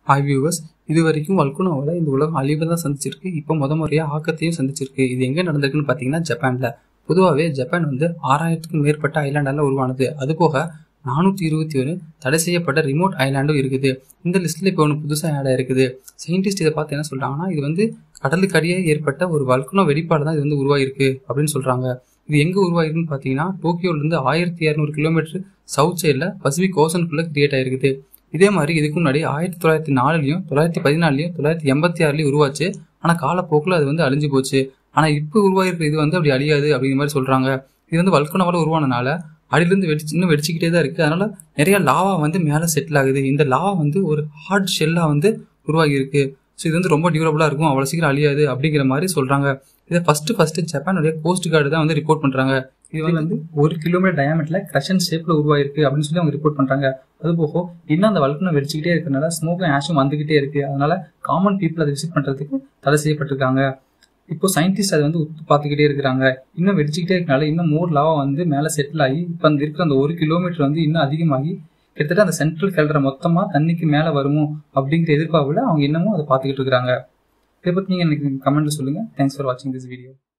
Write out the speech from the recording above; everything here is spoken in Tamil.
ஹாய் வியூவர்ஸ் இது வரைக்கும் வல்குனோவில் இந்த உலகம் அழிவை தான் சந்திச்சிருக்கு இப்போ முத முறையாக ஆக்கத்தையும் சந்திச்சிருக்கு இது எங்கே நடந்திருக்குன்னு பார்த்தீங்கன்னா ஜப்பானில் பொதுவாகவே ஜப்பான் வந்து ஆறாயிரத்துக்கும் மேற்பட்ட ஐலாண்டால உருவானது அதுபோக நானூற்றி இருபத்தி ஒரு தடை செய்யப்பட்ட ரிமோட் ஐலாண்டும் இருக்குது இந்த லிஸ்ட்டில் இப்போ ஒன்று புதுசாக ஆட் இருக்குது சயின்டிஸ்ட் இதை பார்த்து என்ன சொல்கிறாங்கன்னா இது வந்து கடலுக்கு அடியே ஏற்பட்ட ஒரு வல்குனோ வெடிப்பாடு தான் இது வந்து உருவாயிருக்கு அப்படின்னு சொல்கிறாங்க இது எங்கே உருவாயிருக்குன்னு பார்த்தீங்கன்னா டோக்கியோலேருந்து ஆயிரத்தி இரநூறு கிலோமீட்டர் சவுத் சைடில் பசிபிக் ஓசனுக்குள்ளே கிரியேட் ஆயிருக்குது இதே மாதிரி இதுக்கு முன்னாடி ஆயிரத்தி தொள்ளாயிரத்தி நாலுலையும் தொள்ளாயிரத்தி பதினாலுலையும் தொள்ளாயிரத்தி எண்பத்தி ஆறுலையும் உருவாச்சு ஆனால் காலப்போக்கில் அது வந்து அழிஞ்சு போச்சு ஆனால் இப்போ உருவாயிருக்கிற இது வந்து அப்படி அழியாது அப்படிங்கிற மாதிரி சொல்கிறாங்க இது வந்து வல்குனவால் உருவானனால அடியிலிருந்து வெடிச்சு இன்னும் வெடிச்சுக்கிட்டே தான் இருக்குது அதனால நிறைய லாவா வந்து மேலே செட்டில் ஆகுது இந்த லாவா வந்து ஒரு ஹார்ட் ஷெல்லாக வந்து உருவாகி இருக்கு ஸோ இது வந்து ரொம்ப டியூரபிளாக இருக்கும் அவ்வளோ சீக்கிரம் அழியாது அப்படிங்கிற மாதிரி சொல்கிறாங்க இதை ஃபஸ்ட்டு ஃபஸ்ட்டு ஜப்பானுடைய கோஸ்ட் கார்டு தான் வந்து ரிப்போர்ட் பண்ணுறாங்க இது வந்து வந்து ஒரு கிலோமீட்டர் டயாமீட்டர்ல கிரஷன் ஷேப்ல உருவாயிருக்கு அப்படின்னு சொல்லி அவங்க ரிப்போர்ட் பண்றாங்க அது போக இன்னும் அந்த வழக்கம் வெடிச்சுக்கிட்டே இருக்கனால ஸ்மோக்கும் ஆஷும் வந்துகிட்டே இருக்கு அதனால காமன் பீப்புள் அதை விசிட் பண்றதுக்கு தடை செய்யப்பட்டிருக்காங்க இப்போ சயின்டிஸ்ட் அதை வந்து உத்து பார்த்துக்கிட்டே இருக்கிறாங்க இன்னும் வெடிச்சுக்கிட்டே இருக்கனால இன்னும் மோர் லாவா வந்து மேலே செட்டில் ஆகி இப்போ அந்த இருக்கிற அந்த ஒரு கிலோமீட்டர் வந்து இன்னும் அதிகமாகி கிட்டத்தட்ட அந்த சென்ட்ரல் கேலரை மொத்தமா தண்ணிக்கு மேலே வருமோ அப்படிங்கிற எதிர்பார்ப்புல அவங்க இன்னமும் அதை பார்த்துக்கிட்டு இருக்காங்க இதை பத்தி நீங்க எனக்கு கமெண்ட்ல சொல்லுங்க தேங்க்ஸ் ஃபார் வாட்சிங் திஸ் வீடியோ